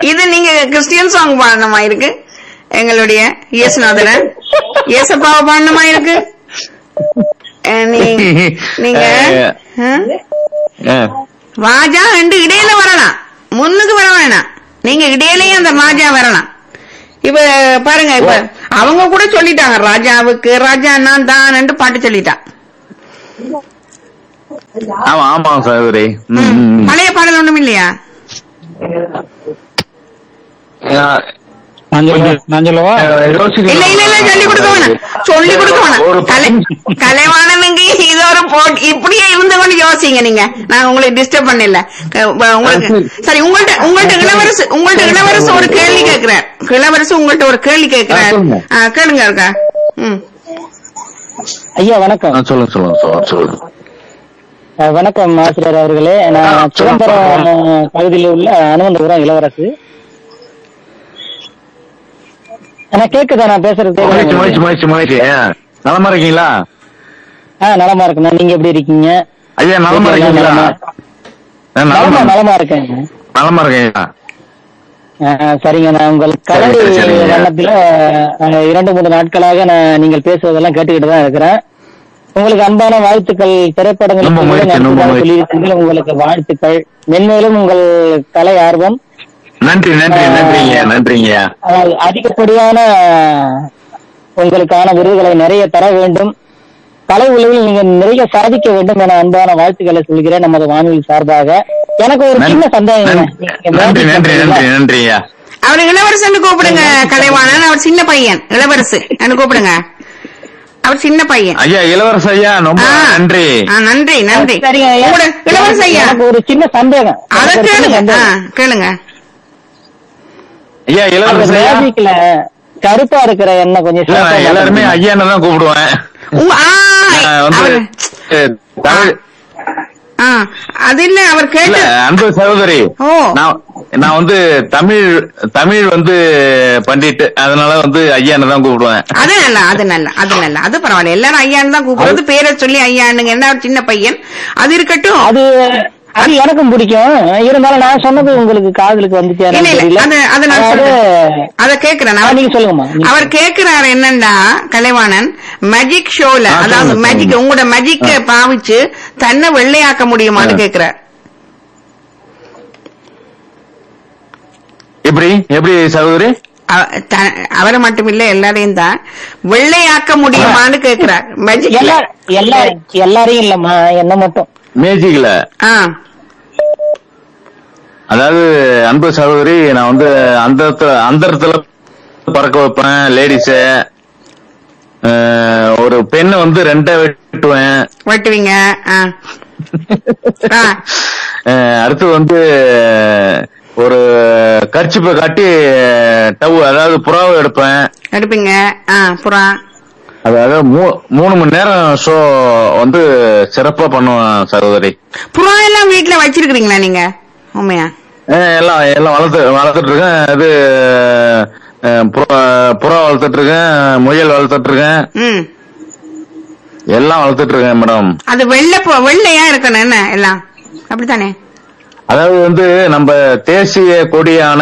இது நீங்க Christian song பாடணுமா இருக்கு எங்களுடைய இயேசுநாதன இயேசப்பாவை பாடணுமா இருக்கு அஹ் நீ- நீங்க அஹ்? ஆ. ராஜா ரெண்டு இடையில வரலாம் முன்னுக்கு வர வேணாம் நீங்க இடையிலயும் அந்த ராஜா வரலாம் இப்ப பாருங்க இப்ப அவங்க கூட சொல்லிட்டாங்க ராஜாவுக்கு ராஜா நான் தான் பாட்டு சொல்லிட்டான் ஆமா ஆமா சகோதரி ம், ம், ம். பழைய பாடல் ஒண்ணும் இல்லையா ஆ, நான் சொல்லவா? நான் சொல்லவா ஆ, யோசிக்கணும். இல்ல இல்ல இல்ல சொல்லி கொடுக்க வேணாம் சொல்லி கொடுக்க ஒரு வேணாம் கலை கலைவாணனுங்க இது ஒரு போட் இப்படியே இருந்து கொண்டு யோசிங்க நீங்க நான் உங்களை டிஸ்டர்ப் பண்ணல க- உ- உங்களுக்கு சரி உங்கள்ட்ட உங்கள்ட்ட இளவரசு உங்கள்ட்ட இளவரசு ஒரு கேள்வி கேட்கிறார் இளவரசு உங்கள்ட்ட ஒரு கேள்வி கேட்கிறார் ஆ, சொல்லுங்க. ஆ, கேளுங்க இருக்கா ம் ஐயா வணக்கம் ஆ, சொல்லுங்க சொல்லுங்க சொல்லுங்க சொல்லுங்க அஹ், வணக்கம் ஆசிரியர் அவர்களே நான் சிதம்பரம் அஹ், பகுதியில் உள்ள அனுமந்தபுரம் இளவரசு நான் கேக்குதா நான் பேசுறது மகிழ்ச்சி கேக்குதா மகிழ்ச்சி மகிழ்ச்சி மகிழ்ச்சி ஆ, நலமா இருக்கீங்களா ஆ நலமா இருக்கேன் நீங்க எப்படி இருக்கீங்க ஐயா நலமா இருக்கீங்களா ஆ, நலமா நலமா நலமா இருக்கேன் நலமா இருக்கீங்களா அஹ், சரிங்க நான் உங்கள் கலை சரி, சரிங்க. வண்ணத்துல அஹ், இரண்டு மூன்று நாட்களாக நான் நீங்கள் பேசுவதெல்லாம் கேட்டுக்கிட்டு தான் இருக்கிறேன் உங்களுக்கு அன்பான வாழ்த்துக்கள் திரைப்படங்களுக்கு ரொம்ப மகிழ்ச்சி, கூட ரொம்ப நன்றிகள் மகிழ்ச்சி. சொல்லியிருக்கீர்கள் உங்களுக்கு வாழ்த்துக்கள் மென்மேலும் உங்கள் கலை ஆர்வம் நன்றி நன்றி நன்றிங்க நன்றிங்க அதாவது அதிகப்படியான உங்களுக்கான விருதுகளை நிறைய தர வேண்டும் கலை உலகில் நீங்க நிறைய சாதிக்க வேண்டும் என அன்பான வாழ்த்துக்களை சொல்கிறேன் நமது வானொலி சார்பாக எனக்கு ஒரு நன்- சின்ன சந்தேகம் நன்- நீங்க நன்றி magic நன்றி பண்றீங்களா? நன்றி நன்றியா அவர் இளவரசன் கூப்பிடுங்க கலைவாணன் அவர் சின்ன பையன் இளவரசு என்ன கூப்பிடுங்க அவர் சின்ன பையன் ஐயா இளவரச ஐயா ரொம்ப ஆ. நன்றி ஆ, நன்றி நன்றி சரிங்க ஐயா. உங்களோட இளவரச ஐயா எனக்கு ஒரு சின்ன சந்தேகம் அத எனக்கு ஒரு சின்ன கேளுங்க ஆ, சந்தேகம். கேளுங்க ஐயா அந்த இளவரச ஐயா மேஜிக்ல கருப்பா இருக்கிற எண்ணெய் கொஞ்சம் இல்ல, நான் சிவப்பா எல்லாருமே மாத்துங்க. ஐயான்னு தான் கூப்பிடுவேன் உங்க ஆ, நான் வந்து அவர் அஹ், தமிழ் ஆ, அது இல்ல அவர் இல்ல கேட்டு அன்பு சகோதரி ஓ. நான் நான் வந்து தமிழ் தமிழ் வந்து பண்டிட் அதனால வந்து ஐயான்னு தான் கூப்பிடுவேன் அது நல்ல அது நல்ல அது நல்ல அது பரவாயில்ல எல்லாரும் ஐயான்னு தான் கூப்பிடுறது பேரை சொல்லி ஐயானுங்க என்ன ஒரு சின்ன பையன் அது இருக்கட்டும் அது அது எனக்கும் பிடிக்கும் இருந்தாலும் நான் சொன்னது உங்களுக்கு காதலுக்கு வந்துச்சு இல்ல இல்ல தெரியல அது அது நான் அதாவது, சொல்றேன் அத கேக்குறேன் ஆ, நான். நீங்க சொல்லுங்கம்மா நீங்க அவர் கேக்குறாரு என்னண்டா கலைவாணன் மேஜிக் ஷோல ஆ, அதாவது சொல்லுங்க, மேஜிக் சொல்லுங்க. உங்களோட மேஜிக்க பாவிச்சு தன்னை வெள்ளையாக்க முடியுமான்னு ஆ. கேக்குறார் எப்படி எப்படி சகோதரி அவ- த- அவரை மட்டும் இல்ல எல்லாரையும் தான் வெள்ளையாக்க முடியுமான்னு கேக்குறார் மேஜிக் எல்லா எல்லா எல்லாரையும் இல்லம்மா என்ன மட்டும் மேஜிக்ல ஆ அதாவது அன்பு சகோதரி நான் வந்து அந்த அந்தரத்துல பறக்க வைப்பேன் லேடிஸ ஒரு பெண்ணை வந்து ரெண்டா வெட்டுவேன் வெட்டுவீங்க ஆ ஆ அஹ் அடுத்து வந்து ஒரு கர்ச்சிப்பை காட்டி டவு அதாவது புறாவை எடுப்பேன் எடுப்பீங்க ஆ புறா அதாவது மூ- மூணு மணி நேரம் ஷோ வந்து சிறப்பா பண்ணுவேன் சகோதரி புறா எல்லாம் வீட்டுல வச்சிருக்கீங்களா நீங்க உண்மையா அஹ் எல்லாம் எல்லாம் வளர்த்து வளர்த்துட்டு இருக்கேன் இது அஹ், புறா புறா வளர்த்துட்டு இருக்கேன் முயல் வளர்த்துட்டு இருக்கேன் ம் எல்லாம் வளர்த்துட்டு இருக்கேன் மேடம் அது வெள்ளை பு- வெள்ளையா இருக்கணும் என்ன எல்லாம் அப்படித்தானே அதாவது வந்து நம்ம தேசிய கொடியான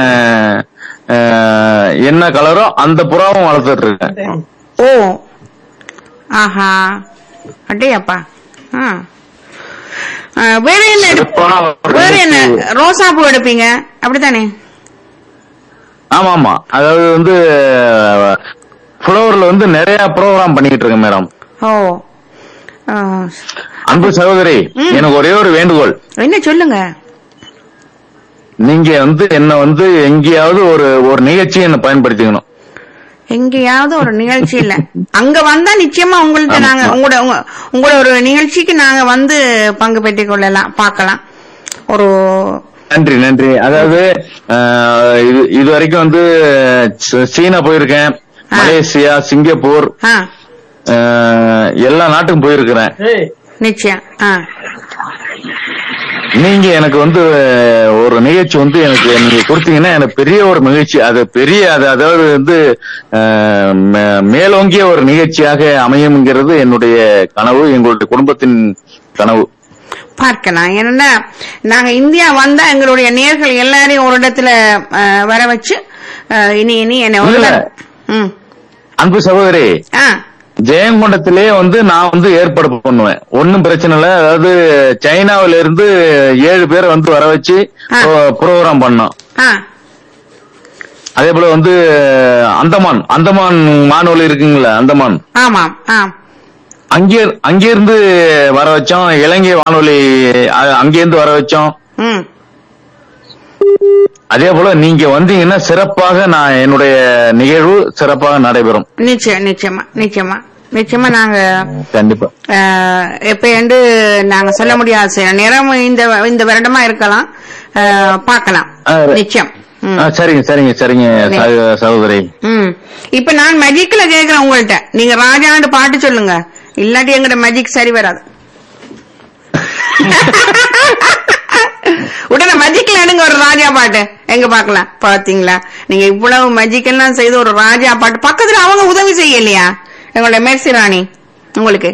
அஹ், என்ன கலரோ அந்த புறாவும் வளர்த்துட்டு இருக்கேன் ஓ ஆஹா அட்டையாப்பா ஆ ஆ, வேற என்ன எடு- சிறப்பான ஒரு வேற என்ன நிகழ்ச்சி. ரோசா பூ எடுப்பீங்க அப்படித்தானே ஆமா ஆமா அதாவது வந்து ஃப்ளவர்ல வந்து நிறைய ப்ரோக்ராம் பண்ணிக்கிட்டு இருக்கேன் மேடம் ஓ ஆ, அன்பு சகோதரி ம். எனக்கு ஒரே ஒரு வேண்டுகோள் என்ன சொல்லுங்க நீங்க வந்து என்ன வந்து எங்கேயாவது ஒரு ஒரு நிகழ்ச்சியை என்ன பயன்படுத்திக்கணும் எங்கேயாவது ஒரு நிகழ்ச்சி இல்ல அங்க வந்தா நிச்சயமா உங்கள்ட்ட ஆமா. நாங்க உங்களோட உங்க- உங்களோட ஒரு நிகழ்ச்சிக்கு நாங்க வந்து பங்கு பெற்றுக் கொள்ளலாம் பார்க்கலாம் ஒரு நன்றி நன்றி அதாவது அஹ், இது இது வரைக்கும் வந்து ச- சீனா போயிருக்கேன் ஆ. மலேசியா சிங்கப்பூர் ஆ அஹ், எல்லா நாட்டுக்கும் போயிருக்கிறேன் நிச்சயம் ஆ நீங்க எனக்கு வந்து அஹ், ஒரு நிகழ்ச்சி வந்து எனக்கு நீங்க கொடுத்தீங்கன்னா எனக்கு பெரிய ஒரு நிகழ்ச்சி அது பெரிய அது அதாவது வந்து அஹ், மே- மேலோங்கிய ஒரு நிகழ்ச்சியாக அமையும்ங்கிறது என்னுடைய கனவு எங்களுடைய குடும்பத்தின் கனவு பார்க்கலாம் ஏன்னா நாங்க இந்தியா வந்தா எங்களுடைய நேர்கள் எல்லாரையும் ஒரு இடத்துல அஹ், வர வச்சு அஹ், இனி இனி என்ன ஒரு இல்ல. ம் அன்பு சகோதரி ஆ ஜெயங்கொண்டத்திலே வந்து நான் வந்து ஏற்பாடு பண்ணுவேன் ஒன்னும் பிரச்சனை இல்ல அதாவது சைனாவில இருந்து ஏழு பேரை வந்து வர வச்சு ஆ. ப்ரோக்ராம் பண்ணோம் ஆ அதே போல வந்து அந்தமான் அந்தமான் வானொலி இருக்குங்களா அந்தமான் ஆமாம் ஆ அங்கே அங்கிருந்து வர வச்சோம் இலங்கை வானொலி அ- அங்கிருந்து வர வச்சோம் ம் அதே போல நீங்க வந்தீங்கன்னா சிறப்பாக நான் என்னுடைய நிகழ்வு சிறப்பாக நடைபெறும் நிச்சயம் நிச்சயமா நிச்சயமா நிச்சயமா நாங்க கண்டிப்பா ஆஹ், எப்ப என்று நாங்க சொல்ல முடியாது சில நேரம் இந்த இந்த வருடமா இருக்கலாம் ஆஹ், பார்க்கலாம் ஆ, நிச்சயம் ம். ஆ, சரிங்க சரிங்க சரிங்க சகோ- சகோதரி ம் இப்ப நான் மேஜிக்ல கேக்குறேன் உங்கள்ட்ட நீங்க ராஜாண்டு பாட்டு சொல்லுங்க இல்லாட்டி எங்கிட்ட மேஜிக் சரி வராது உடனே மேஜிக்ல எடுங்க ஒரு ராஜா பாட்டு எங்க பாக்கலாம் பாத்தீங்களா நீங்க இவ்வளவு மேஜிக் எல்லாம் செய்து ஒரு ராஜா பாட்டு பக்கத்துல அவங்க உதவி செய்யலையா எங்களோட மேர்சி ராணி உங்களுக்கு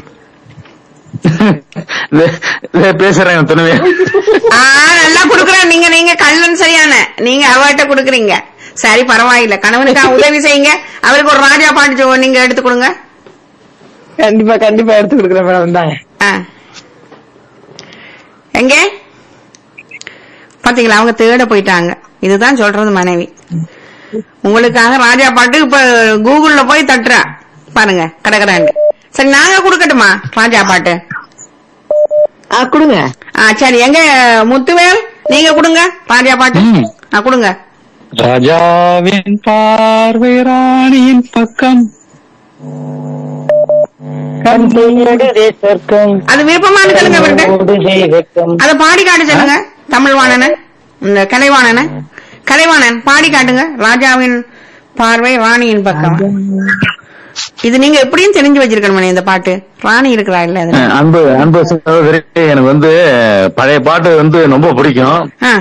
இது- இது பேசுறேன் துணைவே ஆ நல்லா குடுக்குறேன் நீங்க நீங்க கள்ளன் சரியான நீங்க அவர்கிட்ட குடுக்குறீங்க சரி பரவாயில்ல கணவனுக்கு உதவி செய்யுங்க அவருக்கு ஒரு ராஜா பாட்டு சொ- நீங்க எடுத்து கொடுங்க கண்டிப்பா கண்டிப்பா எடுத்து கொடுக்குறேன் மேடம் தாங்க ஆ. எங்க பாத்தீங்களா அவங்க தேட போயிட்டாங்க இதுதான் சொல்றது மனைவி உங்களுக்காக ராஜா பாட்டு இப்ப கூகுள்ல போய் தட்டுறா பாருங்க கடற்கடாண்டு சரி நாங்க குடுக்கட்டுமா ராஜா பாட்டு ஆ கொடுங்க ஆ சரி எங்க முத்துவேல் நீங்க கொடுங்க ராஜா பாட்டு ம். ஆ கொடுங்க ராஜாவின் பார்வை ராணியின் பக்கம் கண் தேடுதே சொர்க்கம் அது விருப்பமான சொல்லுங்க அவர்கிட்ட ஓடுதே வெட்கம் அத பாடி காட்ட சொல்லுங்க தமிழ் வாணன இந்த கலைவாணன கலைவாணன் பாடி காட்டுங்க ராஜாவின் பார்வை ராணியின் பக்கம் இது நீங்க எப்படியும் தெரிஞ்சு வச்சிருக்கணும் இந்த பாட்டு ராணி இருக்கிறா இல்ல அதுல அன்பு அன்பு சகோதரி எனக்கு வந்து பழைய பாட்டு வந்து ரொம்ப பிடிக்கும் ஆ.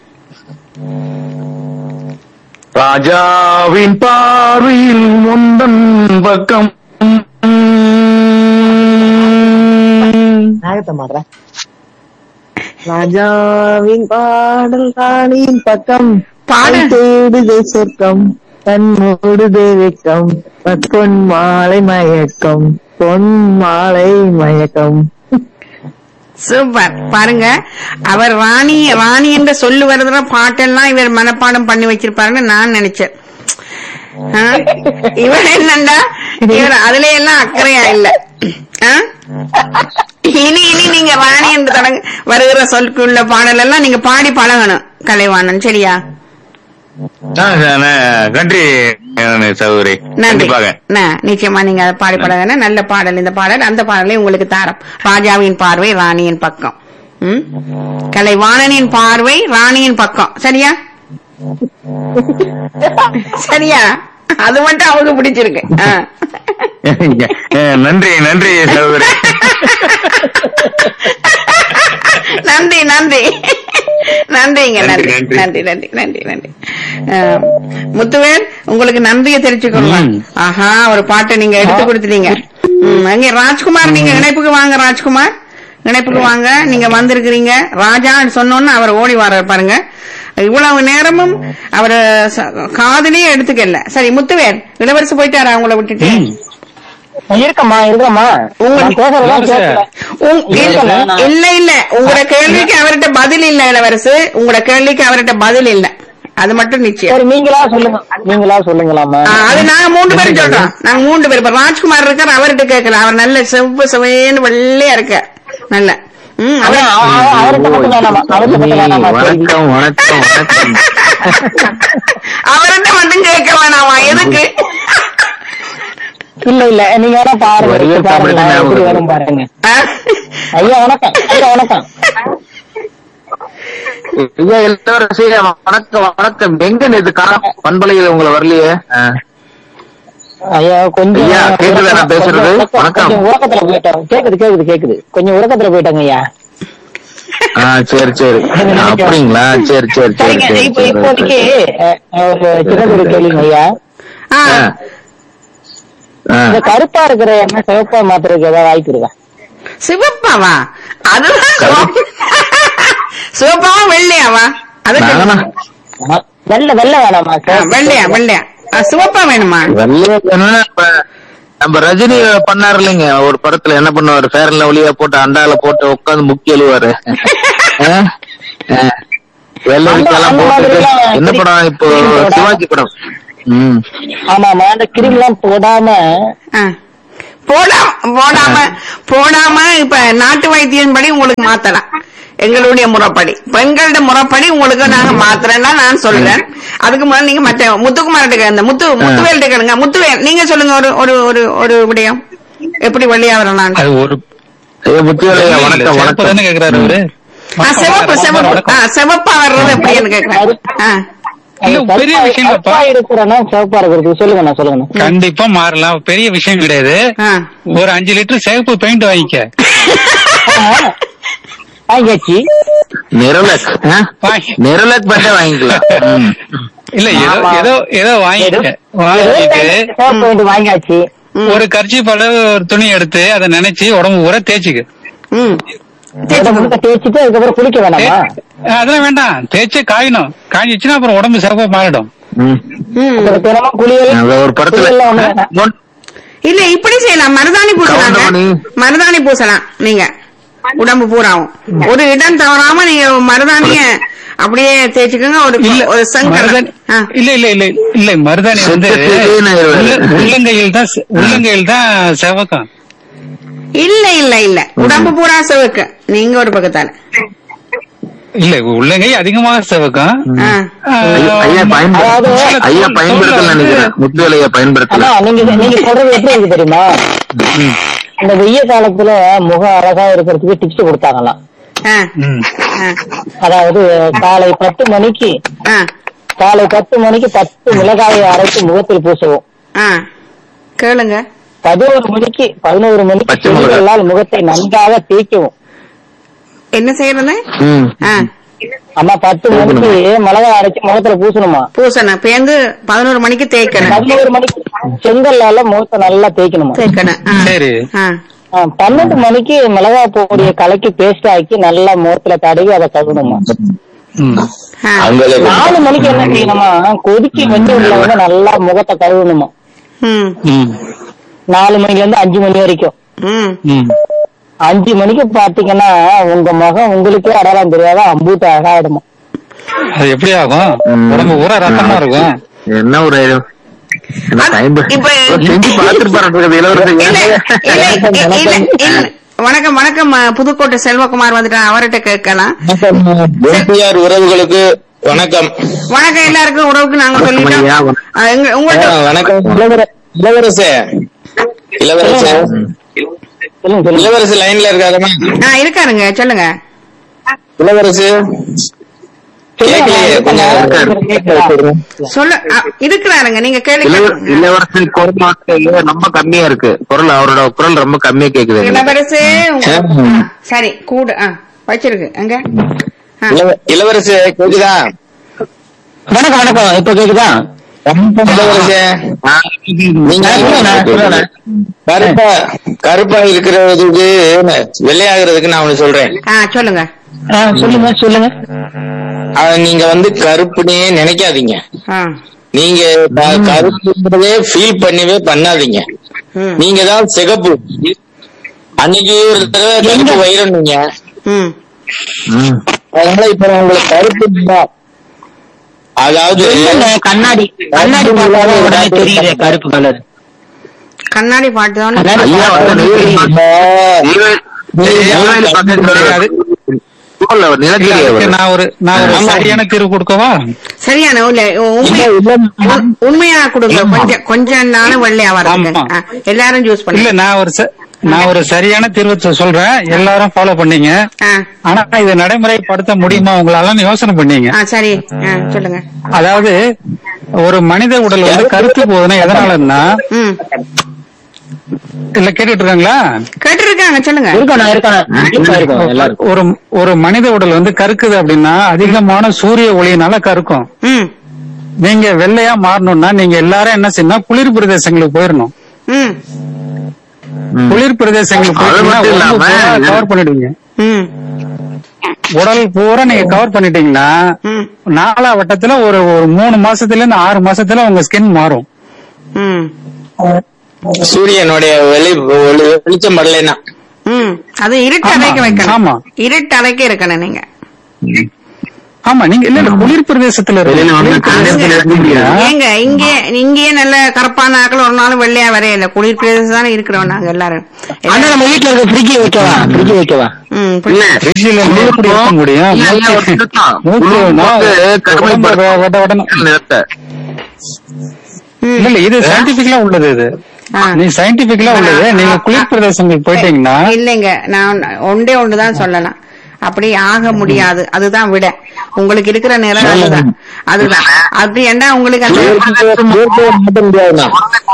ராஜாவின் பார்வையில் முந்தன் பக்கம் நாகத்தை மாடுறேன் ராஜாவின் பாடல் ராணியின் பக்கம் பாடு. கண் தேடுதே சொர்க்கம் கண் மூடுதே வெட்கம் பொன் மாலை மயக்கம் பொன் மாலை மயக்கம் சூப்பர் பாருங்க அவர் ராணி ராணி என்று சொல்லு வருதுற பாட்டெல்லாம் இவர் மனப்பாடம் பண்ணி வச்சிருப்பாருன்னு நான் நினைச்சேன் ஆ? இவர் என்னண்டா இவர் அதுல எல்லாம் அக்கறையா இல்ல ஆ? இனி இனி நீங்க ராணி என்று தொடங்க வருகிற சொல்லுக்குள்ள பாடல் எல்லாம் நீங்க பாடி பழகணும் கலைவாணன் சரியா ஆ, ந- நன்றி சகோதரி நன்றி கண்டிப்பாக ந- நிச்சயமா நீங்க அதை பாடி பழகணும் நல்ல பாடல் இந்த பாடல் அந்த பாடலை உங்களுக்கு தாரம் ராஜாவின் பார்வை ராணியின் பக்கம் ம்? கலைவாணனின் பார்வை ராணியின் பக்கம் சரியா சரியா அது மட்டும் அவங்க பிடிச்சிருக்கு ஆ. நன்றி நன்றி சகோதரி நன்றி நன்றி நன்றிங்க நன்றி நன்றி, நன்றி நன்றி நன்றி நன்றி ஆ, முத்துவேல் உங்களுக்கு நன்றியை தெரிவிச்சுக்கொள்ளலாம் ஆஹா ஒரு பாட்டை நீங்க எடுத்து கொடுத்துட்டீங்க ம், அங்கே ராஜ்குமார் நீங்க இணைப்புக்கு வாங்க ராஜ்குமார் இணைப்புக்கு வாங்க நீங்க வந்திருக்கிறீங்க ராஜா சொன்னோன்னு அவர் ஓடி வர பாருங்க இவ்வளவு நேரமும் அவர் காதலியே எடுத்துக்கல சரி முத்துவேல் இளவரசு போயிட்டாரா உங்களை விட்டுட்டு இருக்கம்மா இருக்கம்மா உங்க- நான் பேசுறதெல்லாம் கேட்கல. உங்- இல்ல இல்ல இல்ல உங்களோட கேள்விக்கு அவர்கிட்ட பதில் இல்ல இளவரசு உங்களோட கேள்விக்கு அவர்கிட்ட பதில் இல்ல அது மட்டும் நிச்சயம் சரி நீங்களா சொல்லுங்க நீங்களா சொல்லுங்களாமா ஆ, அது நாங்க மூன்று பேரும் சொல்றோம் நாங்க மூன்று பேர் இப்ப ராஜ்குமார் இருக்கார் அவர்கிட்ட கேட்கல அவர் நல்ல செவ்வ செவேன்னு வெள்ளையா இருக்க நல்ல ம் அவர் அதான், அவ- அவ- அவர்கிட்ட மட்டும் வேணாமா அவர்கிட்ட மட்டும் வேணாமா கேள்வி? வணக்கம் வணக்கம் வணக்கம் அவர்கிட்ட மட்டும் கேட்க வேணாமா எதுக்கு இல்ல இல்ல நீங்க வேணா பாருங்க வடிவேல் வச்சு பாருங்க காமெடி தான் எப்படி ஞாபகம் வரும் பாருங்க ஆ? ஐயா வணக்கம் ஐயா வணக்கம் ஐயா எல்லாரும் சரி, வணக்கம் வணக்கம் எங்க இது காணோம் பண்பலையில உங்களை வரலையே ஆ. ஐயா கொஞ்சம் ஐயா, கேக்குதா நான் பேசுறது? கொஞ்சம் உறக்க- வணக்கம். கொஞ்சம் உறக்கத்துல போயிட்டோம் கேக்குது கேக்குது கேக்குது கொஞ்சம் உறக்கத்துல போயிட்டாங்க ஐயா ஆ சரி சரி அப்படிங்களா சரி சரி சரி சரிங்க சரி இப்ப சரி இப்போதைக்கு அஹ், ஒரு சின்ன ஒரு கேள்விங்க ஐயா ஆ. ஆ. ஆ. இந்த கருப்பா இருக்கிற எண்ணெய் சிவப்பா மாத்துறதுக்கு ஏதாவது வாய்ப்பு இருக்கா சிவப்பாவா அதுதான் சிவப்பு. சிவப்பாவா வெள்ளையாவா அது நானா? ஆ, வெள்ளை வெள்ளை வேணாமா சார் வெள்ளையா வெள்ளையா ஆ, சிவப்பா வேணுமா வெள்ளையா வேணும்னா இப்ப நம்ம ரஜினி பண்ணாரு இல்லைங்க ஒரு படத்துல என்ன பண்ணுவாரு ஃபேர் அண்ட் லவ்லியா போட்டு அண்டால போட்டு உட்காந்து முக்கி எழுவாரு வெள்ளரிக்கெல்லாம் அந்த போட்டு மாதிரிலாம் என்ன கிரி- படம் இப்போ கிரி படம். சிவாஜி படம் ம் ஆமாமா அந்த கிரீம் எல்லாம் போடாம ஆ. போடாம போடாம போடாம இப்ப நாட்டு வைத்தியம் படி உங்களுக்கு மாத்தலாம் எங்களுடைய முறைப்படி பெண்களோட முறைப்படி உங்களுக்கு நாங்க மாத்துறேன்னா நான் சொல்றேன் அதுக்கு முதல்ல நீங்க மற்ற முத்துக்குமார்கிட்ட கேளுங்க முத்து முத்துவேல்கிட்ட கேளுங்க முத்துவேல் நீங்க சொல்லுங்க ஒரு ஒரு ஒரு ஒரு விடயம் எப்படி வெளியா வரலாம் அது ஒரு ஐயா முத்தியாலயா வணக்கம் சிறப்பு வணக்கம் தானே கேக்குறாரு அவரு சிவப்பு வணக்கம், சிவப்பு வணக்கம். ஆ, சிவப்பா வர்றது எப்படின்னு கேக்குறேன் ஆ. இல்ல, பெரிய விஷயம் இல்லப்பா. கருப்பா இருக்கிறனா சிவப்பா இருக்கிறது சொல்லுங்க நான் சொல்லுங்க கண்டிப்பா மாறலாம் பெரிய விஷயம் கிடையாது ஆ. ஒரு அஞ்சு லிட்டர் சிவப்பு பெயிண்ட் வாங்கிக்க வாங்கியாச்சு நிரலக் ஆ? வாங்கி நிரலக் பண்ணே வாங்கிக்கலாம் ம். இல்ல ஏதோ ஆமா. ஏதோ ஏதோ வாங்கிக்க வாங்கிட்டு சிவப்பு பெயிண்ட் வாங்கியாச்சு ம். ஒரு போல ஒரு துணி எடுத்து அதை நினைச்சு உடம்பு பூரா தேய்ச்சிக்க ம். அதை முழுக்க தேய்ச்சிட்டு அதுக்கப்புறம் குளிக்க வேணாமா தே- அதெல்லாம் வேண்டாம் தேய்ச்சே காயணும் காய்ஞ்சிச்சுன்னா அப்புறம் உடம்பு சிறப்பா மாறிடும் ம். ம். அப்புறம் தினமும் குளியல் அது ஒரு படத்துல குளியல்லாம் ஒண்ணு வேணாம். நோட்- இல்ல இப்படி செய்யலாம் மருதாணி பூசலாங்க கவுண்டமணி. மருதாணி பூசலாம் நீங்க உடம்பு பூராவும் ஒரு இடம் தவறாம நீங்க மருதாணிய அப்படியே தேய்ச்சிக்கோங்க ஒரு இல்ல ஒரு செங்கல் மருதாணி ஆ. இல்ல இல்ல இல்ல இல்ல மருதாணி வந்து செத்துட்டு நான் உள்ள- உள்ளங்கையில் தான் செ- உள்ளங்கையில் தான் செவக்கம் இல்ல இல்ல இல்ல உடம்பு பூரா சிவக்கு நீங்க ஒரு பக்கத்தால இல்ல உள்ளங்கை அதிகமாக செவக்கம் ஆ. ஐயா ஐயா பயன்படுத்த அதாவது- ஐயா பயன்படுத்தல நினைக்கிறேன் முத்துவேலையா பயன்படுத்தல ஆனா நீங்க நீங்க சொல்றது எப்படி இருக்கு தெரியுமா இந்த வெய்ய காலத்துல முகம் அழகா இருக்கிறதுக்கு டிப்ஸ் கொடுத்தாங்களாம் ஆ. ம். ஆ. அதாவது காலை பத்து மணிக்கு ஆ. காலை பத்து மணிக்கு பத்து மிளகாயை அரைத்து முகத்தில் பூசவும் ஆ. கேளுங்க பதினோரு மணிக்கு பதினோரு மணிக்கு பச்சை மிளகாய். செடிகளால் முகத்தை நன்றாக தேய்க்கவும் என்ன செய்யறது ம். ஆ. அம்மா பத்து மணிக்கு மிளகாய் அரைச்சு முகத்துல பூசணுமா பூசணும் பேந்து பதினோரு மணிக்கு தேய்க்கணும் பதினோரு மணிக்கு செங்கல்லால முகத்தை நல்லா தேய்க்கணுமா தேய்க்கணும் ஆ. சரி ஆ. ஆ, பன்னெண்டு மணிக்கு மிளகாய் பொடியை கலக்கி பேஸ்ட் ஆக்கி நல்லா முகத்துல தடவி அதை கழுவணுமா ம். ஆ. நாலு மணிக்கு என்ன செய்யணுமா கொதிச்சு வெந்து உள்ள வந்து நல்லா முகத்தை கழுவணுமா ம். ம். நாலு மணில இருந்து அஞ்சு மணி வரைக்கும் ம். ம். அஞ்சு மணிக்கு பாத்தீங்கன்னா உங்க முகம் உங்களுக்கே அடையாளம் தெரியாத அம்பூட்டு அழகாயிடுமா அது எப்படி ஆகும் ம். உடம்பு பூரா ரத்தமா இருக்கும் என்ன ஒரு என்ன அது- பயன்ப- இப்ப- செஞ்சு பார்த்திருப்பாரு இளவரசர் இல்ல, இல்ல, இல்ல, இல்ல, இல்ல. வணக்கம் வணக்கம் அ, புதுக்கோட்டை செல்வகுமார் வந்துட்டான் அவர்கிட்ட கேட்கலாம் எம்பிஆர் உறவுகளுக்கு வணக்கம் வணக்கம் எல்லாருக்கும் உறவுக்கு நாங்க வணக்கம் சொல்லிட்டோம் ஐயா. அ, எங்க- உங்கள்ட்ட ஆ, வணக்கம் இளவர- இளவரசே இளவரசே சொல்லுங்க சொல்லுங்க இளவரசு லைன்ல இருக்காருமா ஆ, இருக்காருங்க சொல்லுங்க இளவரசு கேட்கலையே கொஞ்சம் சொல்ல அ, இருக்கிறாருங்க நீங்க கேள்வி இளவ- கேளுங்க. இளவரசர் குரல் மாத்திரம் ரொம்ப கம்மியா இருக்கு குரல் அவரோட குரல் ரொம்ப கம்மியா கேக்குது எனக்கு. இளவரசு உங்க- ஆ, சரி கூடு ஆ வச்சிருக்கு அங்க ஆ. இளவ- இளவரசு கேக்குதா வணக்கம் வணக்கம் இப்ப கேக்குதா இளவரசே ஆ, நீங்க கருப்பா கருப்பா இருக்கிறதுக்கு வெள்ளையாகிறதுக்கு நான் ஒண்ணு சொல்றேன் ஆ சொல்லுங்க ஆ, சொல்லுங்க சொல்லுங்க அத நீங்க வந்து கருப்புனே நினைக்காதீங்க ஆ நீங்க க- கருப்புன்றதே ஃபீல் பண்ணவே பண்ணாதீங்க ம் நீங்க தான் சிகப்பு அன்னைக்கு ஒரு தடவை கருப்பு வைரம் நீங்க ம் ம். அதனால இப்ப உங்களுக்கு கருப்பு இல்ல. அதாவது கண்ணாடி கண்ணாடி பார்த்தாலே உடனே தெரியுது கருப்பு கலர் கண்ணாடி பாட்டு தான் ஐயா வந்து நெய்வேலி பக்கம் நெய்வேலி- நெய்வேலி பக்கம் தெரியாது. இல்ல, அவர் நிலக்கரி அதுக்கு அவர். நான் ஒரு நான் ஒரு ஆமா. சரியான தீர்வு கொடுக்கவா சரியான இல்ல உண்மையா உண்- உண்மையா கொடுங்க கொஞ்சம் கொஞ்சம் நானும் வெள்ளையா வரதுங்க ஆமா. ஆ, எல்லாரும் ஜூஸ் இல்ல பண்ணுங்க நான் ஒரு ச- நான் ஒரு சரியான தீர்வு சொ- சொல்றேன் எல்லாரும் ஃபாலோ பண்ணீங்க ஆ ஆனா இதை நடைமுறைப்படுத்த முடியுமா உங்களால யோசனை பண்ணீங்க ஆ சரி ஆ சொல்லுங்க அதாவது ஒரு மனித உடல் வந்து கருத்து போகுதுன்னா எதனாலன்னா ம் இல்ல கேட்டுட்டு இருக்காங்களா கேட்டு இருக்காங்க சொல்லுங்க இருக்கணும் இருக்கணும் இருக்கும் எல்லாருக்கும் ஒரு ஒரு மனித உடல் வந்து கருக்குது அப்படின்னா அதிகமான சூரிய ஒளியினால கருக்கும் ம் நீங்க வெள்ளையா மாறணும்னா நீங்க எல்லாரும் என்ன செய்யணும் குளிர் பிரதேசங்களுக்கு போயிடணும் ம் குளிர் பிரதேசங்களுக்கு அது மட்டும் இல்லாம கவர் பண்ணிடுவீங்க ம் உடல் பூரா நீங்க கவர் பண்ணிட்டீங்கன்னா ம் நாலா வட்டத்துல ஒரு ஒரு மூணு மாசத்துல இருந்து ஆறு மாசத்துல உங்க ஸ்கின் மாறும் ம் சூரியனுடைய வெளி ஒளி- வெளிச்சம் வரலைன்னா ம் அது இருட்டு ஆமா, அறைக்கு வைக்கணும் ஆமா. இருட்டு அறைக்கு இருக்கணும் நீங்க ஆமா நீங்க இல்ல இல்ல குளிர் பிரதேசத்துல இருக்கு. வெளியில வந்து குளிர் காலையில பிரதேசத்துல இருக்கீங்க. ஏங்க இங்கே இங்கேயே நல்ல கருப்பான ஆக்கள் ஒரு நாள் வெள்ளையா வரையில குளிர் பிரதேசம் தானே இருக்கிறோம் நாங்க எல்லாரும் ஆனா நம்ம வீட்டுல இருக்க ஃப்ரிட்ஜ் வைக்கவா ஃப்ரிட்ஜ் வைக்கவா ம் இல்ல ஃப்ரிட்ஜ்ல இருந்து எப்படி இருக்க முடியும் இல்ல, இல்ல, ஒரு மூச்சு- சுத்தம். மூச்சு குளிர் நான் போட்டு கருமை உடம்ப படுத்து வெ- வெட வெடன்னு- நிறத்தை. ம். இல்ல இல்ல இது சயின்டிபிக்கலா உள்ளது இது ஆ. நீ சயின்டிபிக்கலா உள்ளது நீங்க குளிர் பிரதேசங்களுக்கு போயிட்டீங்கன்னா இல்லைங்க நான் ஒன்றே ஒன்றுதான் சொல்லலாம் அப்படி ஆக முடியாது அதுதான் விட உங்களுக்கு இருக்கிற நேரம் அதுதான் அதுதான் அப்படி என்ன உங்களுக்கு அந்த மாட்ட முடியாதுண்ணா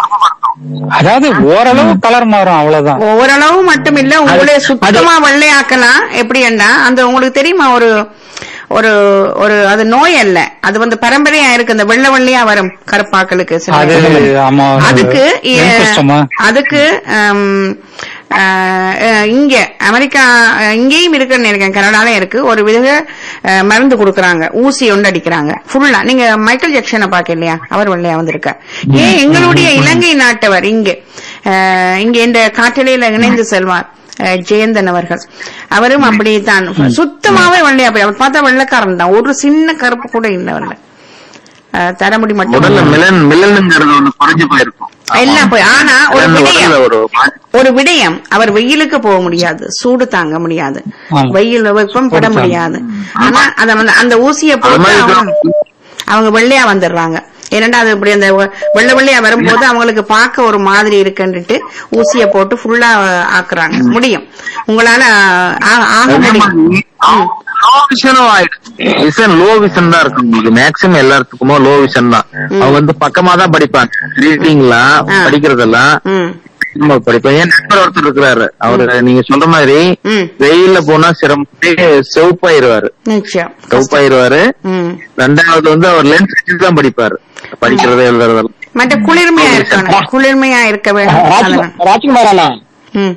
அதாவது ஓரளவு கலர் மாறும் அவ்வளவுதான் ஓரளவு மட்டும் இல்ல உங்களே சுத்தமா வெள்ளையாக்கலாம் எப்படி என்ன அந்த உங்களுக்கு தெரியுமா ஒரு ஒரு ஒரு அது நோய் அல்ல அது வந்து பரம்பரையா இருக்கு அந்த வெள்ளை வெள்ளையா வரும் கருப்பாக்களுக்கு சில அது நேரத்துல. ஆமா அதுக்கு ரொம்ப கஷ்டமா அதுக்கு ஹம், அஹ், அஹ், இங்க அமெரிக்கா அஹ், இங்கேயும் இருக்குன்னு நினைக்கிறேன் கனடால இருக்கு ஒரு வித அஹ், மருந்து கொடுக்கறாங்க ஊசி ஒன்று அடிக்கிறாங்க ஃபுல்லா நீங்க மைக்கேல் ஜாக்சனை பாக்க இல்லையா அவர் வெள்ளையா வந்திருக்க ஏன் எங்களுடைய இலங்கை நாட்டவர் இங்க அஹ், இங்க இந்த காற்றலையில இணைந்து செல்வார் அஹ், ஜெயந்தன் அவர்கள் அவரும் அப்படித்தான் சுத்தமாவே வெள்ளையா போய் அவர் பார்த்தா வெள்ளைக்காரன் தான் ஒரு சின்ன கருப்பு கூட இல்லை அவர்ல அஹ், தலைமுடி மட்டும் உடல்ல மிலன் மிலனுங்கிறது ஒண்ணு குறைஞ்சு போயிருக்கும் எல்லாம் போய் ஆனா ஒரு மிலன் விடயம் உடல்ல ஒரு ஒரு விடயம் அவர் வெயிலுக்கு போக முடியாது சூடு தாங்க முடியாது ஆமா. வெயில் வெப்பம் பட சூடு தாங்க. முடியாது ஆனா அத வந்து அந்த ஊசியை போட்டு மாதிரி அவங்க அவங்க வெள்ளையா வந்துடுறாங்க ஏனண்டா அது இப்படி அந்த வெ- வெள்ளை வெள்ளையா வரும்போது அவங்களுக்கு பார்க்க ஒரு மாதிரி இருக்குன்னுட்டு ஊசியை போட்டு ஃபுல்லா ஆக்குறாங்க முடியும் உங்களால ஆ- ஆக முடியும் ம். லோ விஷனும் ஆயிடுச்சு விஷன் லோ விஷன் தான் இருக்கும் உங்களுக்கு மேக்ஸிமம் எல்லாத்துக்குமோ லோ விஷன் தான் அவங்க வந்து பக்கமா தான் படிப்பாங்க ரீடிங்லாம் ஆ. படிக்கிறதெல்லாம் ம் நம்ம படிப்போம் என் நண்பர் ஒருத்தர் இருக்கிறாரு அவரு நீங்க சொல்ற மாதிரி ம் வெயில்ல போனா சிரமப்பட்டு செவப்பாயிருவாரு நிச்சயம் செவப்பாயிருவாரு ம் ரெண்டாவது வந்து அவர் லென்ஸ் வச்சு தான் படிப்பாரு படிக்கிறதே எழுதுறதெல்லாம் மற்ற குளிர்மையா இருக்கணும் குளிர்மையா இருக்க வேண்டும் அதெல்லாம். ராஜ்குமார் அண்ணா ம்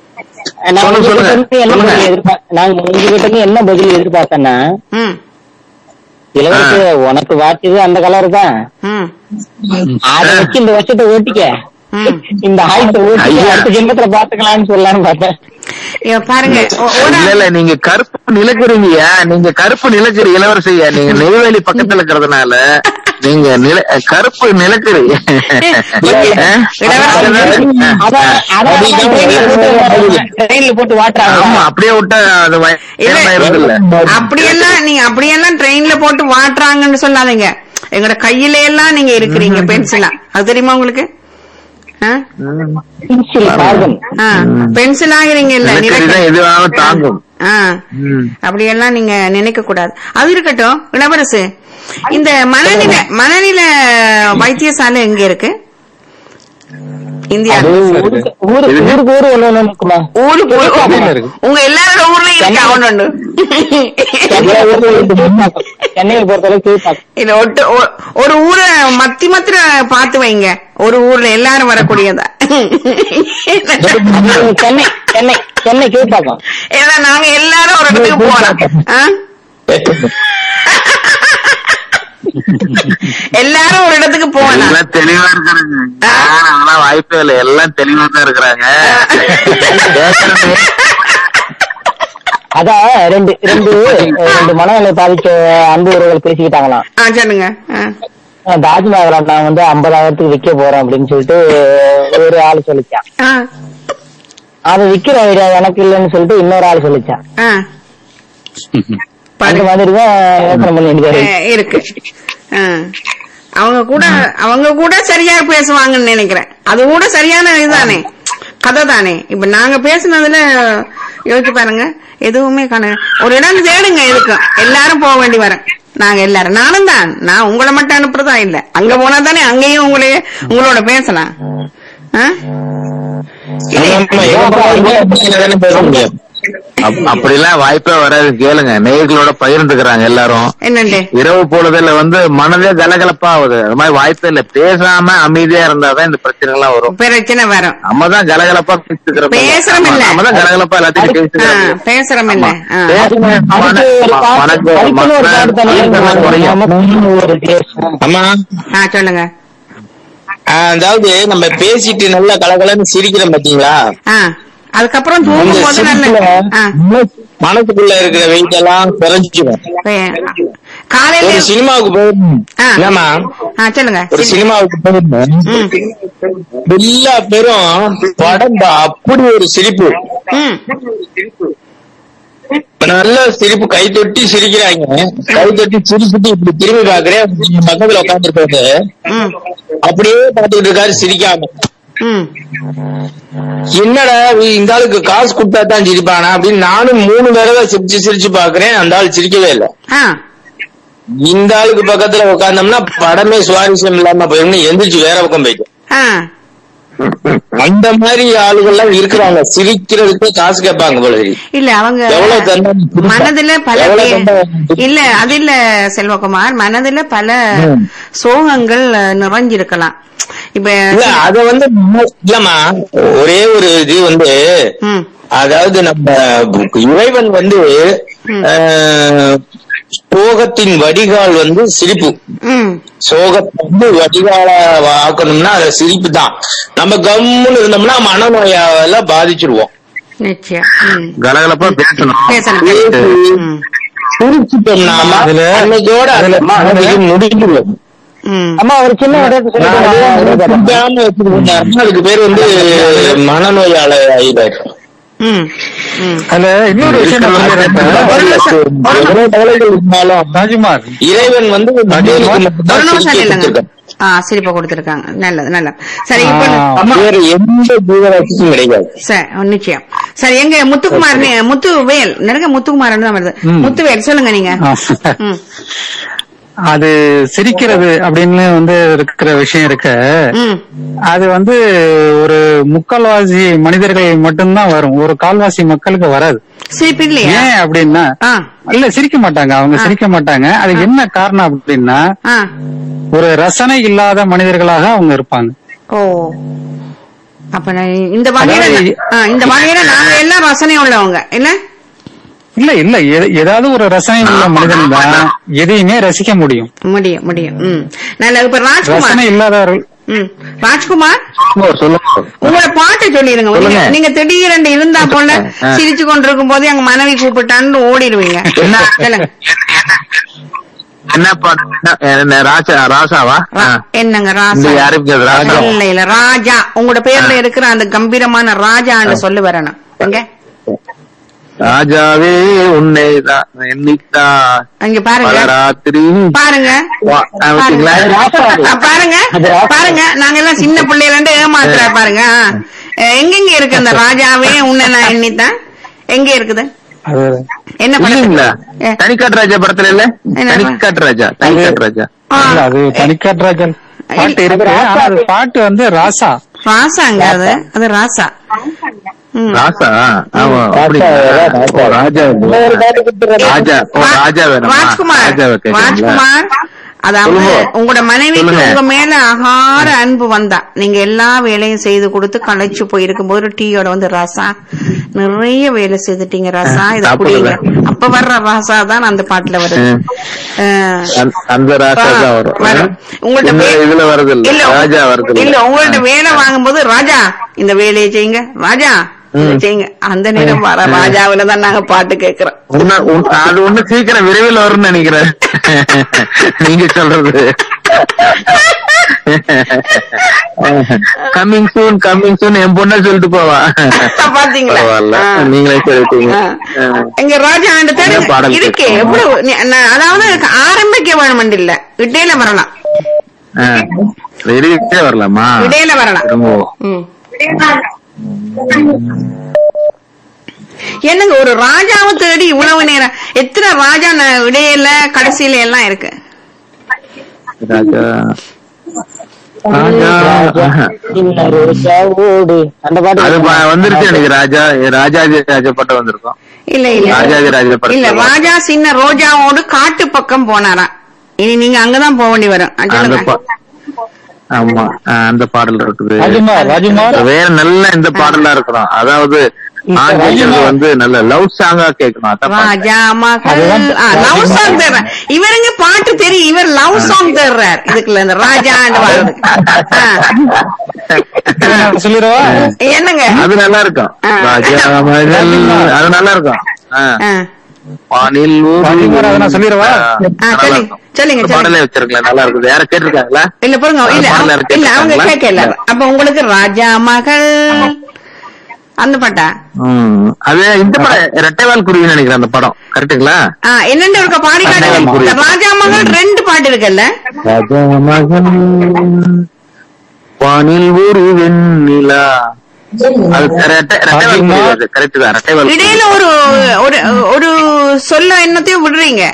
நாங்க சொல்லுங்க, உங்ககிட்ட இருந்து என்ன சொல்லுங்க. பதில் எதிர்பார்க்க நாங்க உங்ககிட்ட இருந்து என்ன பதில் எதிர்பார்த்தேன்னா ம் இளவரசி உனக்கு வாச்சது அந்த கலர் தான் ம் அதை வச்சு இந்த வருஷத்தை ஓட்டிக்க ம் இந்த ஆயுதத்தை ஓட்டிக்க ஐயா. அடுத்த ஜென்மத்துல பாத்துக்கலாம்னு சொல்லலாம்னு பார்த்தேன் இங்க பாருங்க ஒ- ஒரு இல்ல இல்ல நீங்க கருப்பு நிலக்கிறீங்கயா நீங்க கருப்பு நிலக்கிற இளவரசியா நீங்க நெய்வேலி பக்கத்துல இருக்கிறதுனால நீங்க நில கருப்பு நிலக்கிறீங்க அதான் அதான் ட்ரெயின்ல போட்டு ஆமா வாட்டுறாங்க அப்படியே விட்டா அது வயமாயிருது இல்ல அப்படியெல்லாம் நீங்க அப்படியெல்லாம் ட்ரெயின்ல போட்டு வாட்டுறாங்கன்னு சொல்லாதீங்க எங்கட கையில எல்லாம் நீங்க இருக்கிறீங்க பென்சிலா அது தெரியுமா உங்களுக்கு ஆ? கார்பன் ஆ, பென்சில் ஆகிறீங்க இல்ல நிலக்கரி தான் எது வேணாலும் தாங்கும் ஆ ம். அப்படியெல்லாம் நீங்க நினைக்க கூடாது அது இருக்கட்டும் இளவரசு இந்த மனநில மனநில வைத்தியசாலை எங்க இருக்கு இந்தியா அது ஊருக்கு ஊரு- ஊருக்கு ஊரு ஒண்ணு ஒண்ணு இருக்குமா ஊருக்கு சென்னையில இருக்கு. உங்க எல்லாரோட ஊர்லயும் இருக்கு அவன் ஒண்ணு சென்னை ஊர்ல இருக்கு கீழ்ப்பாக்கம். சென்னையை பொறுத்தளவு கீழ்ப்பாக்கம் இல்ல ஒட்டு ஒ- ஒரு ஊரை மத்தி மத்திர பாத்து வைங்க ஒரு ஊர்ல எல்லாரும் வரக்கூடியதா அது சென்னை சென்னை சென்னை கீழ்ப்பாக்கம் ஏன்னா நாங்க எல்லாரும் ஒரு இடத்துக்கு போறோம் ஆ? எல்லாரும் ஒரு இடத்துக்கு போகலாம் எல்லாம் தெளிவா இருக்கிறாங்க அதெல்லாம் வாய்ப்பே இல்லை எல்லாம் தெளிவா தான் இருக்கிறாங்க பேசுறதே அதான் ரெண்டு ரெண்டு ரெண்டு மனநிலை பாதிச்ச அன்பு உறவுகள் பேசிக்கிட்டாங்களாம் ஆ சொல்லுங்க ஆ. தாஜ்மஹால் நான் வந்து ஐம்பதாயிரத்துக்கு விற்க போறேன் அப்படின்னு சொல்லிட்டு ஒரு ஆள் சொல்லிச்சான் ஆ. அதை விக்கிற ஐடியா எனக்கு இல்லைன்னு சொல்லிட்டு இன்னொரு ஆள் சொல்லிச்சான் ஆ. அந்த பாருங்க. மாதிரி தான் யோசனை பண்ணிட்டு ஆ, இருக்கு ஆ. அவங்க கூட அவங்க கூட சரியா பேசுவாங்கன்னு நினைக்கிறேன் அது கூட சரியான இதுதானே கதை தானே இப்ப நாங்க பேசுனதுல யோசிச்சு பாருங்க எதுவுமே காண ஒரு இடம் தேடுங்க இருக்கும் எல்லாரும் போக வேண்டி வர நாங்க எல்லாரும் நானும் தான் நான் உங்களை மட்டும் அனுப்புறதா இல்ல அங்க போனா தானே அங்கேயும் உங்களையே உங்களோட பேசலாம் ஆ? இது- ஆமா, ஆமா, எங்க போனாலும் தானே பேச முடியும் அப்- அப்படிலாம் வாய்ப்பே வராது கேளுங்க நேயர்களோட பகிர்ந்துக்கிறாங்க எல்லாரும் என்னண்டு இரவு பொழுதுல வந்து மனதே கலகலப்பா ஆகுது அது மாதிரி வாய்ப்பே இல்ல பேசாம அமைதியா இருந்தாதான் இந்த பிரச்சனை எல்லாம் வரும் பிரச்சனை வரும் நம்ம தான் கலகலப்பா பேசிக்கிறோம் பேசுறோம் இல்ல. நம்ம தான் கலகலப்பா எல்லாத்தையும் ஆ, பேசிக்கிறோம் பேசுறோம் இல்ல ஆ. பேசுங்க. மன- அதுக்கு ஒரு பாட்டு- மனக்கு- அதுக்குன்னு ஒரு பாட்டு தானே மன- குறையும். நமக்குன்னு ஒரு தேசம். ஆமா ஆ சொல்லுங்க ஆஹ் அதாவது நம்ம பேசிட்டு நல்லா கலகலன்னு சிரிக்கிறோம் பாத்தீங்களா ஆ அதுக்கப்புறம் அந்த தூங்கும் போது நல்ல சிரிப்புல ஆ, மனசுக்குள்ள இருக்கிற வெயிட் எல்லாம் குறைஞ்சிடும் வே- காலையில ஒரு சினிமாவுக்கு போயிருந்தோம் ஆ. என்னம்மா ஆ சொல்லுங்க ஒரு சிரி- சினிமாவுக்கு போயிருந்தோம் ம். எல்லா பேரும் படம் பா- அப்படி ஒரு சிரிப்பு ம் நல்ல சிரிப்பு கை தொட்டி சிரிக்கிறாங்க கை தொட்டி சிரிச்சுட்டு இப்படி திரும்பி பாக்குறேன் பக்கத்துல உட்காந்துருக்காரு ம் அப்படியே பாத்துக்கிட்டு இருக்காரு சிரிக்காம ம் என்னடா இ- இந்த ஆளுக்கு காசு கொடுத்தா தான் சிரிப்பானா அப்படின்னு நானும் மூணு தடவை சிரிச்சு சிரிச்சு பாக்குறேன் அந்த ஆள் சிரிக்கவே இல்லை ஆ இந்த ஆளுக்கு பக்கத்துல உட்கார்ந்தோம்னா படமே சுவாரஸ்யம் இல்லாம போயிடும் எந்திரிச்சு வேற பக்கம் போயிட்டு ஆ அந்த மாதிரி ஆளுகள்லாம் இருக்கிறாங்க சிரிக்கிறதுக்கு காசு கேட்பாங்க போல இருக்கு. இல்ல அவங்க எவ்வளவு தந்தாலும் சிரிப்பா. மனதுல பல எவ்வளவு பே- தந்தாலும் இல்ல அது இல்ல செல்வகுமார் மனதுல பல சோகங்கள் அஹ், நிறைஞ்சிருக்கலாம் இப்ப இல்ல அத வந்து நம்ம- இல்லம்மா ஒரே ஒரு இது வந்து ம் அதாவது நம்ம இறைவன் வந்து ஆஹ், சோகத்தின் வடிகால் வந்து சிரிப்பு ம் சோகத்தை வந்து வடிகால ஆக்கணும்னா அது சிரிப்பு தான் நம்ம கம்முன்னு இருந்தோம்னா மனநோயால பாதிச்சிருவோம் நிச்சயம் ம் கலகலப்பா பேசணும் பேசணும் பேசணும். ம் சிரிச்சிட்டோம்னா அதுல- அன்னைக்கோட அந்த மனநிலை முடிஞ்சிடும் ம் அம்மா ஒரு சின்ன இடத்தை சொல்லிட்டு சிரிக்காம வச்சிருந்தாருன்னா அதுக்கு பேர் வந்து மனநோயால ஆயிடாரு ம் ம் அதுல இன்னொரு விஷயம் நான் சொல்லிடுறேன் ஒரு நிமிஷம் ஒரு நிமிஷம். எவ்வளவு கவலைகள் இருந்தாலும் ராஜ்குமார் இறைவன் வந்து மனிதனுக்கு ஒரு மட்டும்தான் நிமிஷம் சிரிக்க இல்லைங்க கொடுத்திருக்கான். ஆ சிரிப்பை கொடுத்திருக்காங்க நல்லது நல்லது சரி இப்ப ஆ. வேற எந்த ஜீவராசிக்கும் கிடைக்காது சரி நிச்சயம் சரி எங்க முத்துக்குமார் நே- முத்துவேல் நிறைய முத்துக்குமார் தான் வருது ம். முத்துவேல் சொல்லுங்க நீங்க ம் அது சிரிக்கிறது அப்படின்னு வந்து இருக்கிற விஷயம் இருக்க ம் அது வந்து ஒரு முக்கால்வாசி மனிதர்கள் மட்டும்தான் வரும் ஒரு கால்வாசி மக்களுக்கு வராது சிரிப்பு இல்லையா ஏன் அப்படின்னா ஆ இல்ல சிரிக்க மாட்டாங்க அவங்க சிரிக்க மாட்டாங்க அதுக்கு என்ன காரணம் அப்படின்னா ஆ ஒரு ரசனை இல்லாத மனிதர்களாக அவங்க இருப்பாங்க ஓ அப்ப நான் இந்த வகையில அதாவது- ஆ, இந்த வகையில நாங்க எல்லாம் ரசனை உள்ளவங்க இல்ல இல்ல இல்ல எத- ஏதாவது ஒரு ரசனை உள்ள மனிதன் தான் எதையுமே ரசிக்க முடியும் முடியும் முடியும் ம் நல்ல இப்ப ராஜ்குமார் ரசனை இல்லாதவர்கள் ம் ராஜ்குமார் சொல்லுங்க உங்களோட பாட்டை சொல்லிருங்க நீங்க சொல்லுங்க. நீங்க திடீரென்று இருந்தா போல ஆ. சிரிச்சு கொண்டிருக்கும் போது எங்க மனைவி கூப்பிட்டான்னு ஓடிடுவீங்க என்ன? சொல்லுங்க என்ன பாட்டு என்ன- என்ன ராசா ராசாவா ஆ. ரா- என்னங்க இந்த ராஜா யாரும் கேக்குது, ராஜா இல்ல இல்ல ராஜா உங்களோட பேர்ல இருக்கிற அந்த கம்பீரமான ராஜான்னு சொல்லி வரணும் எங்க ராஜாவே உன்னைதான் எண்ணித்தான் அங்க பாருங்க பலராத்திரி பாருங்க வா- ஆ, பாருங்க பாத்தீங்களா? ஆ, பாருங்க பாருங்க நாங்க எல்லாம் சின்ன பிள்ளையில இருந்து ஏமாத்துறா பாருங்க ஆ. எங்கெங்க இருக்கு அந்த ராஜாவே உன்னை நான் எண்ணித்தான் எங்க இருக்குது அது என்ன இல்லீங்களா படத்துல ஏ, தனிக்காட்டு ராஜா படத்துல இல்ல என்ன? தனிக்காட்டு ராஜா தனிக்காட்டு ராஜா ஆ. இல்ல, அது தனிக்காட்ராஜன் பாட்டு இருக்கு ஆனா அது பாட்டு வந்து ராசா ராசாங்க அது அது ராசா ம். ராசா ஆமா அப்படிங்களா? ஓ, ராஜா இல்லையா? ராஜா ஓ ராஜா வேணுமா ராஜ்குமார் ராஜாவை கேக்குறீங்களா? ராஜ்குமார் அதாவது சொல்லுங்க. உங்களோட மனைவிக்கு சொல்லுங்க. உங்க மேல அகார அன்பு வந்தா நீங்க எல்லா வேலையும் செய்து கொடுத்து களைச்சு போயிருக்கும் போது டீயோட வந்து ராசா நிறைய வேலை செய்துட்டீங்க ராசா இத குடிங்க சாப்பிடுங்க. அப்ப வர்ற ராசா தான் அந்த பாட்டுல வருது ம். அஹ், அந்த- அந்த ராஜா ஆ, தான் வரும் வரும். உங்கள்ட்ட இந்த வே- இதுல வருது இல்ல இல்ல ராஜா வருது இல்ல உங்கள்ட்ட வேலை வாங்கும்போது ராஜா இந்த வேலையை செய்யுங்க ராஜா இதை ம். செய்யுங்க அந்த நேரம் வர ராஜாவில தான் நாங்க பாட்டு கேக்குறோம் உன்ன- உன்- அது ஒண்ணு சீக்கிரம் விரைவில் வரும்னு நினைக்கிறேன் நீங்க சொல்றது கம்மிங் சூன் கம்மிங் சூன் என் பொண்ண சொல்லிட்டு போவா பாத்தீங்களா பரவாயில்ல ஆ. நீங்களே சொல்லிட்டீங்க ஆ. எங்க ராஜா அந்த என்ன தேடுங்க பாடல் இருக்கே கேட்கணும்? எவ்வளவு நீ- நான் அதாவது ஆரம்பிக்க வேணும் இல்ல இடையில வரலாம் வெளியே வரலாமா இடையில வரலாம் திரும்பவும் ம். என்னங்க ஒரு ராஜாவை தேடி இவ்வளவு நேரம் எத்தனை ராஜா ந- இடையில கடைசியில எல்லாம் இருக்கு ராஜா ராஜா, ஆஹா. சின்ன ரோஜாவோடு அந்த பாட்டு அது ப- வந்துருச்சு எனக்கு ராஜா ராஜாதி ராஜா பாட்டு வந்திருக்கும் இல்ல இல்ல ராஜாதி ராஜா இல்ல படத்துல ராஜா சின்ன ரோஜாவோடு காட்டு பக்கம் போனாராம் இனி நீங்க அங்கதான் போக வேண்டி வரும் அஹ் அந்த சொல்லுங்க. பா- ஆமா ஆஹ் அந்த பாடல் இருக்குது ராஜுமார் ராஜுமார் வேற நல்ல இந்த பாடலா இருக்கணும் அதாவது நான் கேட்கறது வந்து நல்ல லவ் சாங்கா கேட்கணும் அதான் பாட்டு. ராஜா மகள் அதுதான் லவ் சாங் தர்றார் இவருங்க பாட்டு தெரியும் இவர் லவ் சாங் தர்றார் இதுக்குள்ள இந்த ராஜா சொல்லிடுவா என்னங்க அது நல்லா இருக்கும் ஆ. ராஜா மகள் அது நல்லா இருக்கும் ஆஹ் ஆ. வானில் ஒரு ராஜகுமார், அதை நான் சொல்லிடவா? ஆஹ் ஆ, நல்லா சொல்லுங்க, இருக்கும். சொல்லுங்க, இந்த சொல்லுங்க. பாடலே வச்சிருக்கலாம் நல்லா இருக்குது யாரும் கேட்டிருக்காங்களா இல்ல பாருங்க இல்ல பாடல அவங்க- இருக்கு இல்ல அவங்க கேட்கறாங்களா? கேட்கல அப்ப உங்களுக்கு ராஜா மகள் அந்த பாட்டா ம். அது இந்த படம் ரெட்டைவால் குருவி நினைக்கிறேன் அந்த படம் கரெக்டுங்களா ஆ, என்னண்டு இருக்க பாடி காட்டுங்க புரியுது. இந்த ராஜா மகள் ரெண்டு பாட்டு இருக்குல்ல ராஜா மகன் வானில் ஒரு வெண்ணிலா அது ரெட்டை- ரெட்டைவால் குருவி அது கரெக்ட் தான் ரெட்டைவால் குருவி. இடையில ஒரு ஒரு ஒரு சொல்ல என்னத்தையும் விடுறீங்க